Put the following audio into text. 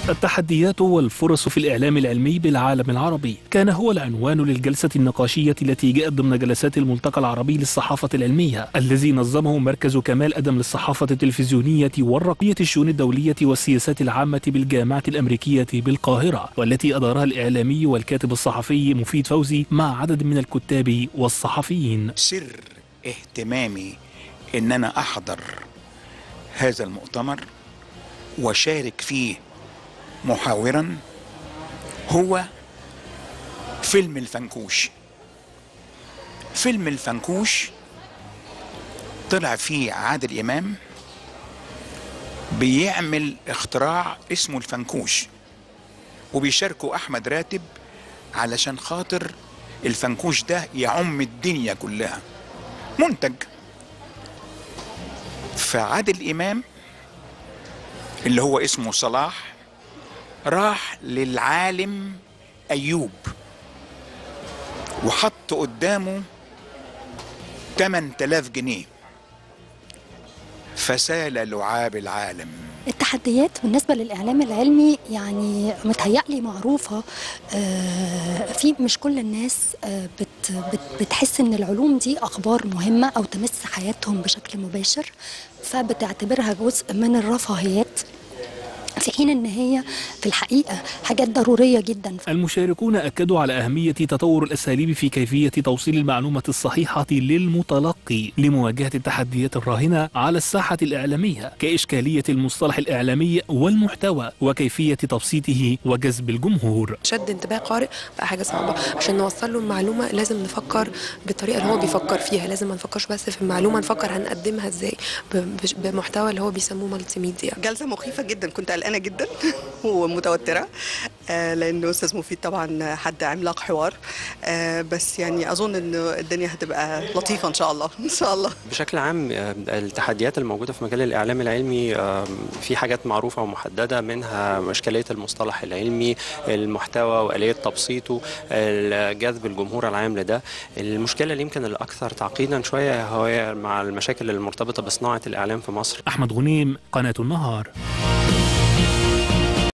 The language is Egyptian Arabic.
التحديات والفرص في الإعلام العلمي بالعالم العربي كان هو العنوان للجلسة النقاشية التي جاءت ضمن جلسات الملتقى العربي للصحافة العلمية الذي نظمه مركز كمال أدم للصحافة التلفزيونية والرقمية الشؤون الدولية والسياسات العامة بالجامعة الأمريكية بالقاهرة والتي أدارها الإعلامي والكاتب الصحفي مفيد فوزي مع عدد من الكتاب والصحفيين سر اهتمامي ان انا احضر هذا المؤتمر وشارك فيه محاورا هو فيلم الفنكوش فيلم الفنكوش طلع فيه عادل امام بيعمل اختراع اسمه الفنكوش وبيشاركوا احمد راتب علشان خاطر الفنكوش ده يعم الدنيا كلها منتج فعادل امام اللي هو اسمه صلاح راح للعالم ايوب وحط قدامه 8000 جنيه فسال لعاب العالم التحديات بالنسبة للإعلام العلمي يعني متهيألي معروفة آه، في مش كل الناس آه، بت بت بتحس إن العلوم دي أخبار مهمة أو تمس حياتهم بشكل مباشر فبتعتبرها جزء من الرفاهيات في حين ان هي في الحقيقه حاجات ضروريه جدا المشاركون أكدوا على أهمية تطور الأساليب في كيفية توصيل المعلومة الصحيحة للمتلقي لمواجهة التحديات الراهنة على الساحة الإعلامية كإشكالية المصطلح الإعلامي والمحتوى وكيفية تبسيطه وجذب الجمهور شد انتباه قارئ بقى حاجه صعبه عشان نوصل له المعلومه لازم نفكر بالطريقه اللي هو بيفكر فيها لازم ما نفكرش بس في المعلومه نفكر هنقدمها ازاي ب- بش- بمحتوى اللي هو بيسموه مالتي ميديا جلسة مخيفة جدا كنت قلقانة جدا ومتوترة آه، لأن أستاذ مفيد طبعا حد عملاق حوار آه، بس يعني أظن إن الدنيا هتبقى لطيفة إن شاء الله إن شاء الله بشكل عام آه، التحديات الموجودة في مجال الإعلام العلمي آه، في حاجات معروفة ومحددة منها إشكالية المصطلح العلمي المحتوى وآلية تبسيطه ال- جذب الجمهور العام لده المشكلة اللي يمكن الأكثر تعقيدا شوية هي مع المشاكل المرتبطة بصناعة الإعلام في مصر أحمد غنيم قناة النهار